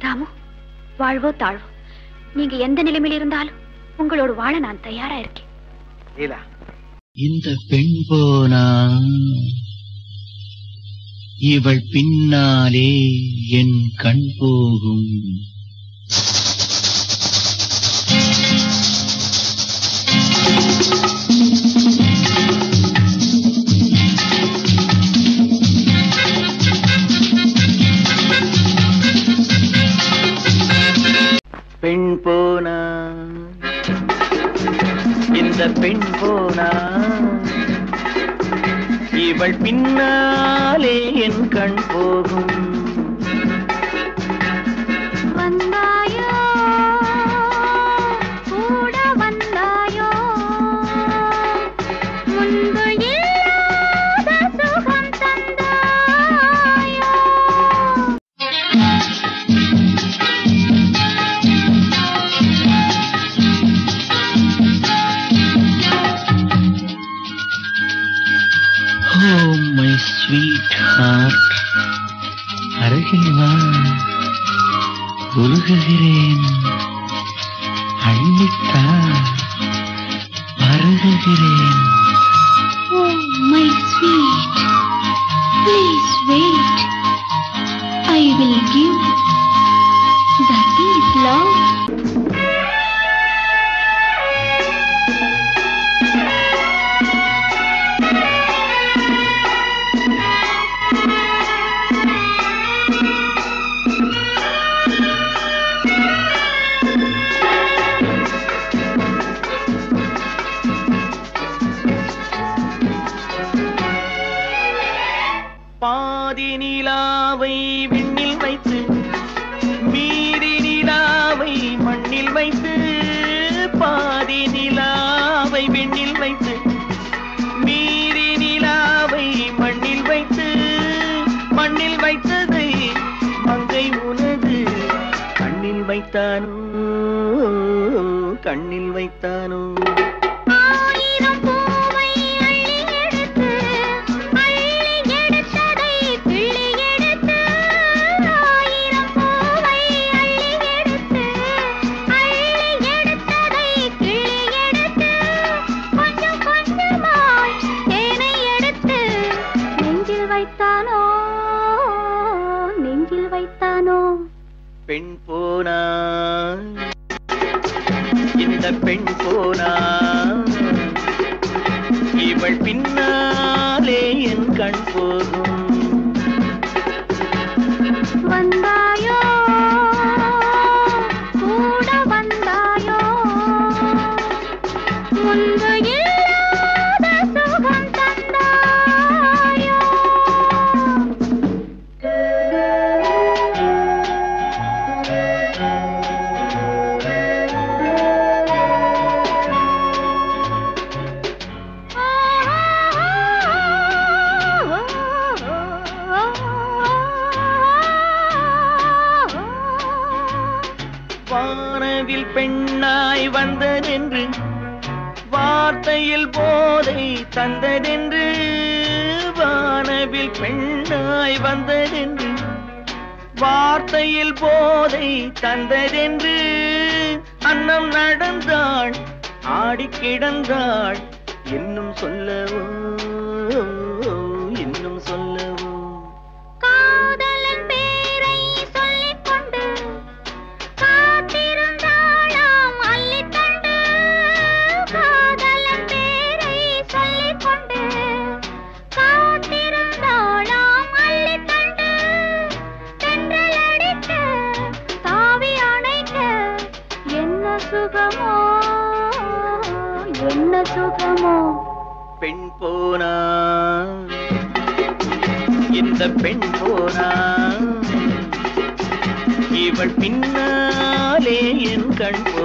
ராமு வாழ்வோ தாழ்வோ நீங்க எந்த நிலைமையில் இருந்தாலும் உங்களோட வாழ நான் தயாரா இருக்கேன் லீலா இந்த பெண் போனா இவள் பின்னாலே என் கண் போகும் பெண் போனா இந்த பெண் போனா இவள் பின்னாலே என் கண் போகும் வந்தாயோ கூட வந்தாயோ முன்பு இல்லாத சுகம் தந்தாயோ ஓ மை ஸ்வீட் ஹார்ட் அருகில் வா உருகுகிறேன் அள்ளித்தா பருகுகிறேன் Oh, my sweet, please wait. I will give. That is love. பாதி நிலாவை விண்ணில் வைத்து மீதி நிலாவை மண்ணில் வைத்து பாதி நிலாவை விண்ணில் வைத்து மீதி நிலாவை மண்ணில் வைத்து மண்ணில் வைத்ததை மங்கை உனது கண்ணில் வைத்தானோ கண்ணில் வைத்தானோ ஆயிரம் பூவை அள்ளி எடுத்து அள்ளி எடுத்ததை கிள்ளி எடுத்து ஆயிரம் பூவை அள்ளி எடுத்து அள்ளி எடுத்ததை கிள்ளி எடுத்து கொஞ்சம் கொஞ்சமாய் தேனை எடுத்து நெஞ்சில் வைத்தானோ நெஞ்சில் வைத்தானோ பெண் போனா இந்த பெண் போனா இவள் பின்னாலே என் கண் போகும் வந்தாயோ கூட வந்தாயோ முன்பு இல்லாத சுகம் தந்தாயோ வானவில் பெண்ணாய் வந்ததென்று வார்த்தையில் போதை தந்ததென்று வானவில் பெண்ணாய் வந்ததென்று வார்த்தையில் போதை தந்ததென்று அன்னம் நடந்தாள் ஆடி கிடந்தாள் இன்னும் சொல்லவோ இன்னும் சொல்லவோ காதலன் பேரை சொல்லிக் கொண்டு காத்திருந்தாளாம் அள்ளித்தண்டு காதலன் பேரை சொல்லிக் கொண்டு காத்திருந்தாளாம் அள்ளித்தண்டு தென்றல் அடிக்க தாவி அணைக்க என்ன சுகமோ என்ன சுகமோ பெண் போனா இந்த பெண் போனா இவள் பின்னாலே என் கண்